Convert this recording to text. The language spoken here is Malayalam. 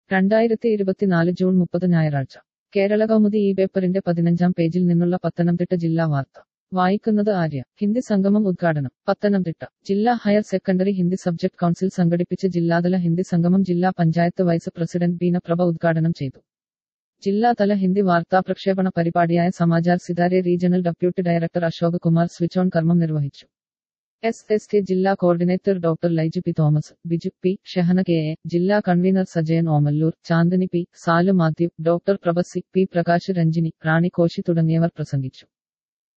രണ്ടായിരത്തി ഇരുപത്തിനാല് ജൂൺ മുപ്പത് ഞായറാഴ്ച കേരള കൗമുദി ഈ പേപ്പറിന്റെ പതിനഞ്ചാം പേജിൽ നിന്നുള്ള പത്തനംതിട്ട ജില്ലാ വാർത്ത വായിക്കുന്നത് ആര്യ ഹിന്ദി സംഗമം ഉദ്ഘാടനം പത്തനംതിട്ട ജില്ലാ higher secondary Hindi subject council സംഘടിപ്പിച്ച ജില്ലാതല ഹിന്ദി സംഗമം ജില്ലാ പഞ്ചായത്ത് വൈസ് പ്രസിഡന്റ് ബീന പ്രഭ ഉദ്ഘാടനം ചെയ്തു ജില്ലാതല ഹിന്ദി വാർത്താ പ്രക്ഷേപണ പരിപാടിയായ Samachar Sitare regional deputy director Ashok Kumar switch on കർമ്മം നിർവഹിച്ചു എസ് എസ് ടി ജില്ലാ coordinator doctor Laiju P Thomas Biju P Shehana K A ജില്ലാ convener Sajayan Omallur Chandini P Salu Mathew doctor Prabhasi P Prakash Ranjini Rani Koshy തുടങ്ങിയവർ പ്രസംഗിച്ചു